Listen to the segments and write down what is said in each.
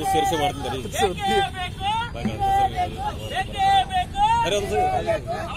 ಸೇರಿಸಿ ಮಾಡ್ತೀನಿ ಅರೆ ಅದು ಸರಿ, ಅದೇ.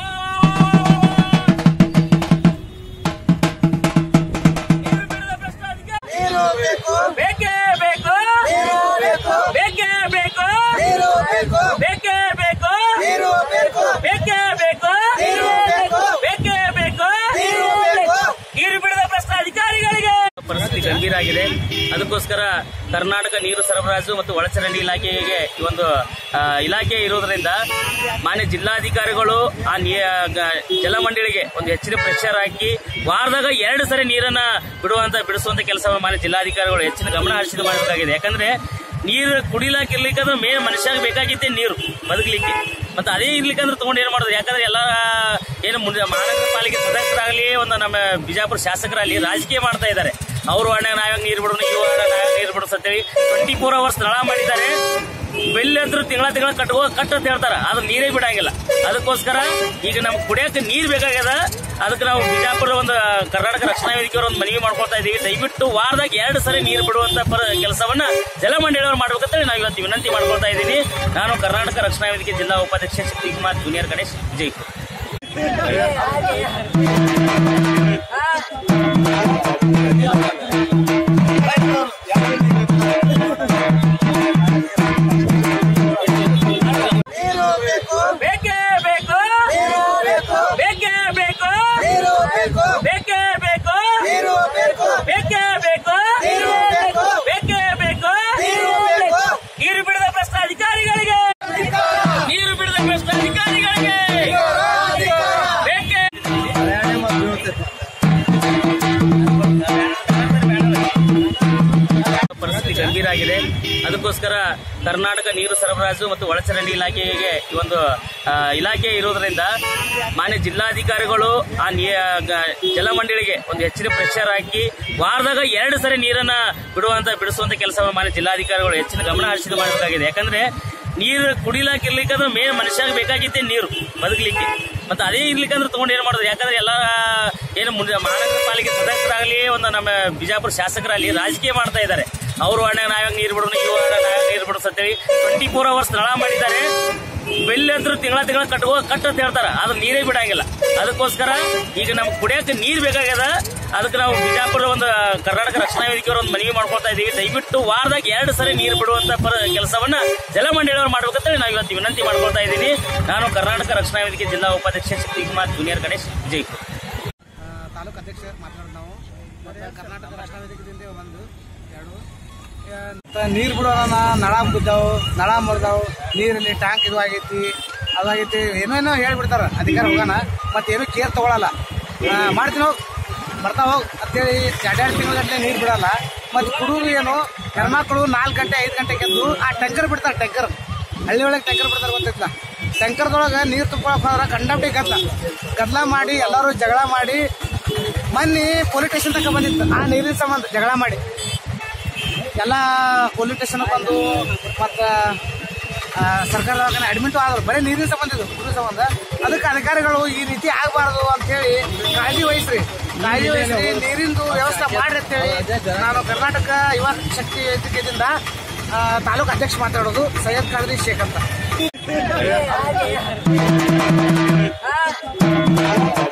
ನೀರು ಬೇಕು ಬೇಕೇ ಬೇಕು ನೀರು ಬೇಕು ಬೇಕೇ ಬೇಕು ನೀರು ಬೇಕು ಬೇಕೇ ಬೇಕು ನೀರು ಬೇಕು ಬೇಕೇ ಬೇಕು ನೀರು ಬೇಕು ಬೇಕೇ ಬೇಕು ನೀರು ಬೇಕು ನೀರು ಬಿಡದ ಪ್ರಶ್ನೆ ಅಧಿಕಾರಿಗಳಿಗೆ ಪರಿಸ್ಥಿತಿ ಗಂಭೀರ ಆಗಿದೆ ಅದಕ್ಕೋಸ್ಕರ ಕರ್ನಾಟಕ ನೀರು ಸರಬರಾಜು ಮತ್ತು ಒಳಚರಂಡಿ ಇಲಾಖೆಗೆ ಈ ಒಂದು ಆ, ಇಲಾಖೆ ಇರೋದ್ರಿಂದ ಮಾನ್ಯ ಜಿಲ್ಲಾಧಿಕಾರಿಗಳು ಆ ನೀ- ಗ- ಜಲಮಂಡಳಿಗೆ ಒಂದು ಹೆಚ್ಚಿನ ಪ್ರೆಷರ್ ಹಾಕಿ ವಾರದಾಗ ಎರಡು ಸರಿ ನೀರನ್ನ ಬಿಡುವಂತ ಬಿಡಿಸುವಂತ ಕೆಲಸವನ್ನು ಮಾನ್ಯ ಜಿಲ್ಲಾಧಿಕಾರಿಗಳು ಹೆಚ್ಚಿನ ಗಮನ ಹರಿಸಿದ ಮಾಡಬೇಕಾಗಿದೆ ಯಾಕಂದ್ರೆ ನೀರು ಕುಡಿಲಾಕ ಇರ್ಲಿಕ್ಕಂದ್ರೆ ಮೇನ್ ಮನುಷ್ಯಾಗ ಬೇಕಾಗಿತ್ತೆ ನೀರು ಬದುಕಲಿಕ್ಕೆ ಮತ್ತೆ ಅದೇ ಇರ್ಲಿಕ್ಕಂದ್ರೆ ತಗೊಂಡು ಏನ್ ಮಾಡೋದು ಯಾಕಂದ್ರೆ ಎಲ್ಲ ಏನು ಮುಂದೆ ಮಹಾನಗರ ಪಾಲಿಕೆ ಸದಸ್ಯರಾಗಲಿ ಒಂದು ನಮ್ಮ ಬಿಜಾಪುರ ಶಾಸಕರಾಗಲಿ ರಾಜಕೀಯ ಮಾಡ್ತಾ ಇದ್ದಾರೆ ಅವರು ಅಣ್ಣ ನಾವಾಗ ನೀರು ಬಿಡೋಣ ಇವು ಅಣ್ಣ ನಾವಾಗ ನೀರು ಬಿಡೋಣ ಅಂತೇಳಿ ಟ್ವೆಂಟಿ ಫೋರ್ ಅವರ್ಸ್ ನಳ ಮಾಡಿದ್ದಾರೆ ಬೆಲ್ಲಿ ಹತ್ರ ತಿಂಗಳ ತಿಂಗಳ ಕಟ್ಟುವ ಕಟ್ಟ ಅಂತ ಹೇಳ್ತಾರ ಆದ್ರೆ ನೀರೇ ಬಿಡಂಗಿಲ್ಲ ಅದಕ್ಕೋಸ್ಕರ ಈಗ ನಮ್ಗೆ ಕುಡಿಯಕ್ಕೆ ನೀರ್ ಬೇಕಾಗ್ಯದ ಅದಕ್ಕೆ ನಾವು ಬಿಜಾಪುರ ಒಂದು ಕರ್ನಾಟಕ ರಕ್ಷಣಾ ವೇದಿಕೆಯವರು ಒಂದು ಮನವಿ ಮಾಡ್ಕೊಳ್ತಾ ಇದೀವಿ ದಯವಿಟ್ಟು ವಾರದಾಗ ಎರಡು ಸರಿ ನೀರು ಬಿಡುವಂತ ಪರ ಕೆಲಸವನ್ನ ಜಲಮಂಡಳಿಯವರು ಮಾಡ್ಬೇಕಂತ ನಾವು ಇವತ್ತು ವಿನಂತಿ ಮಾಡ್ಕೊಳ್ತಾ ಇದ್ದೀನಿ ನಾನು ಕರ್ನಾಟಕ ರಕ್ಷಣಾ ವೇದಿಕೆ ಜಿಲ್ಲಾ ಉಪಾಧ್ಯಕ್ಷ ಶಕ್ತಿಕುಮಾರ್ ಜೂನಿಯರ್ ಗಣೇಶ್ ಜೈಪುರ್ ನೀರು ಬೇಕು ಬೇಕೇ ಬೇಕು ನೀರು ಬೇಕು ಬೇಕೇ ಬೇಕು ನೀರು ಬೇಕು ಬೇಕೇ ಬೇಕು ನೀರು ಬೇಕು ಬೇಕೇ ಬೇಕು ನೀರು ಬೇಕು ಬೇಕೇ ಬೇಕು ನೀರು ಬೇಕು ನೀರು ಬಿಡದ ಪ್ರಶ್ನೆ ಅಧಿಕಾರಿಗಳಿಗೆ ನೀರು ಬಿಡದ ಪ್ರಶ್ನೆ ಅಧಿಕಾರಿಗಳಿಗೆ ಬೇಕೇ ಪರಿಸ್ಥಿತಿ ಗಂಭೀರ ಆಗಿದೆ ಅದಕ್ಕೋಸ್ಕರ ಕರ್ನಾಟಕ ನೀರು ಸರಬರಾಜು ಮತ್ತು ಒಳಚರಂಡಿ ಇಲಾಖೆಗೆ ಈ ಒಂದು ಆ, ಇಲಾಖೆ ಇರೋದ್ರಿಂದ ಮಾನ್ಯ ಜಿಲ್ಲಾಧಿಕಾರಿಗಳು ಆ ನೀ- ಗ- ಜಲಮಂಡಳಿಗೆ ಒಂದು ಹೆಚ್ಚಿನ ಪ್ರೆಷರ್ ಹಾಕಿ ವಾರದಾಗ ಎರಡು ಸರಿ ನೀರನ್ನ ಬಿಡುವಂತ ಬಿಡಿಸುವಂತ ಕೆಲಸವನ್ನು ಮಾನ್ಯ ಜಿಲ್ಲಾಧಿಕಾರಿಗಳು ಹೆಚ್ಚಿನ ಗಮನ ಹರಿಸಿದ ಮಾಡಬೇಕಾಗಿದೆ ಯಾಕಂದ್ರೆ ನೀರು ಕುಡಿಲಾಕ ಇರ್ಲಿಕ್ಕಂದ್ರೆ ಮೇನ್ ಮನುಷ್ಯಾಗ ಬೇಕಾಗಿತ್ತೆ ನೀರು ಬದುಕಲಿಕ್ಕೆ ಮತ್ತೆ ಅದೇ ಇರ್ಲಿಕ್ಕಂದ್ರೆ ತಗೊಂಡು ಏನ್ ಮಾಡೋದು ಯಾಕಂದ್ರೆ ಎಲ್ಲ ಏನು ಮುಂದೆ ಮಹಾನಗರ ಪಾಲಿಕೆ ಸದಸ್ಯರಾಗಲಿ ಒಂದು ನಮ್ಮ ಬಿಜಾಪುರ ಶಾಸಕರಾಗಲಿ ರಾಜಕೀಯ ಮಾಡ್ತಾ ಇದ್ದಾರೆ ಅವರು ಅಣ್ಣ ನಾವಾಗ ನೀರು ಬಿಡೋಣ ಇವು ಅಣ್ಣ ನಾವಾಗ ನೀರು ಬಿಡೋಣ ಅಂತೇಳಿ ಟ್ವೆಂಟಿ ಫೋರ್ ಅವರ್ಸ್ ನಳ ಮಾಡಿದ್ದಾರೆ ಬೆಲ್ಲಿ ಹತ್ರ ತಿಂಗಳ ತಿಂಗಳ ಕಟ್ಟುವ ಕಟ್ಟ ಅಂತ ಹೇಳ್ತಾರ ಆದ್ರೆ ನೀರೇ ಬಿಡಂಗಿಲ್ಲ ಅದಕ್ಕೋಸ್ಕರ ಈಗ ನಮ್ಗೆ ಕುಡಿಯಕ್ಕೆ ನೀರ್ ಬೇಕಾಗ್ಯದ ಅದಕ್ಕೆ ನಾವು ಬಿಜಾಪುರ ಒಂದು ಕರ್ನಾಟಕ ರಕ್ಷಣಾ ವೇದಿಕೆಯವರು ಒಂದು ಮನವಿ ಮಾಡ್ಕೊಳ್ತಾ ಇದೀವಿ ದಯವಿಟ್ಟು ವಾರದಾಗ ಎರಡು ಸರಿ ನೀರು ಬಿಡುವಂತ ಪರ ಕೆಲಸವನ್ನ ಜಲಮಂಡಳಿಯವರು ಮಾಡ್ಬೇಕಂತ ನಾವು ಇವತ್ತು ವಿನಂತಿ ಮಾಡ್ಕೊಳ್ತಾ ಇದ್ದೀನಿ ನಾನು ಕರ್ನಾಟಕ ರಕ್ಷಣಾ ವೇದಿಕೆ ಜಿಲ್ಲಾ ಉಪಾಧ್ಯಕ್ಷ ಶಕ್ತಿಕುಮಾರ್ ಜೂನಿಯರ್ ಗಣೇಶ್ ಜೈಪುರ್ ಆ, ತಾಲೂಕು ಅಧ್ಯಕ್ಷ ಮಾತನಾಡೋದು ನಾವು ಮತ್ತೆ ಕರ್ನಾಟಕ ರಾಷ್ಟ್ರ ವೇದಿಕೆದಿಂದ ಒಂದು ಎರಡು ನೀರು ಬಿಡೋಣ ನಳ ಬಿದ್ದಾವು ನಳ ಮುರಿದಾವು ನೀರಲ್ಲಿ ಟ್ಯಾಂಕ್ ಇದು ಆಗೈತಿ ಅದಾಗೈತಿ ಏನೇನೋ ಹೇಳ್ಬಿಡ್ತಾರ ಅಧಿಕಾರ ಹೋಗೋಣ ಮತ್ತೆ ಏನೂ ಕೇರ್ ತಗೊಳಲ್ಲ ಆ, ಮಾಡ್ತೀನಿ ಹೋಗ್ ಬರ್ತಾವ ಹೋಗ್ ಅಂತೇಳಿ ಎರಡೆರಡು ತಿಂಗಳ ಗಂಟೆ ನೀರು ಬಿಡಲ್ಲ ಮತ್ತು ಕುಡುಗು ಏನು ಹೆಣ್ಮಕ್ಳು ನಾಲ್ಕು ಗಂಟೆ ಐದು ಗಂಟೆಗೆ ಎದ್ದು ಆ ಟ್ಯಾಂಕರ್ ಬಿಡ್ತಾರೆ ಟ್ಯಾಂಕರ್ ಹಳ್ಳಿ ಒಳಗೆ ಟ್ಯಾಂಕರ್ ಬಿಡ್ತಾರೆ ಗೊತ್ತೈತ್ಲ ಟ್ಯಾಂಕರ್ದೊಳಗೆ ನೀರು ತುಂಬ್ಕೊಳಕ್ ಹೋದ್ರೆ ಕಂಡಪಟ್ಟಿ ಗದ್ಲ ಗದ್ಲ ಮಾಡಿ ಎಲ್ಲರೂ ಜಗಳ ಮಾಡಿ ಮೊನ್ನೆ ಪೊಲೀಸ್ ಸ್ಟೇಷನ್ ತನಕ ಬಂದಿತ್ತು ಆ ನೀರಿನ ಸಂಬಂಧ ಜಗಳ ಮಾಡಿ ಎಲ್ಲ ಪೊಲೀಸ್ ಸ್ಟೇಷನ್ ಬಂದು ಮತ್ತು ಸರ್ಕಾರ ದವಾಖಾನೆ ಅಡ್ಮಿಟ್ ಆದ್ರು ಬರೀ ನೀರಿನ ಸಂಬಂಧ ಇದು ನೀರಿನ ಸಂಬಂಧ ಅದಕ್ಕೆ ಅಧಿಕಾರಿಗಳು ಈ ರೀತಿ ಆಗಬಾರ್ದು ಅಂತೇಳಿ ಕಾಳಜಿ ವಹಿಸ್ರಿ ಕಾಳಜಿ ವಹಿಸ್ರಿ ನೀರಿಂದು ವ್ಯವಸ್ಥೆ ಮಾಡ್ರಿ ಅಂತೇಳಿ ನಾನು ಕರ್ನಾಟಕ ಯುವ ಶಕ್ತಿ ವೇದಿಕೆಯಿಂದ ಆ, ತಾಲೂಕು ಅಧ್ಯಕ್ಷ ಮಾತಾಡೋದು ಸೈಯದ್ ಖಾದ್ರಿ ಶೇಖ್ ಅಂತ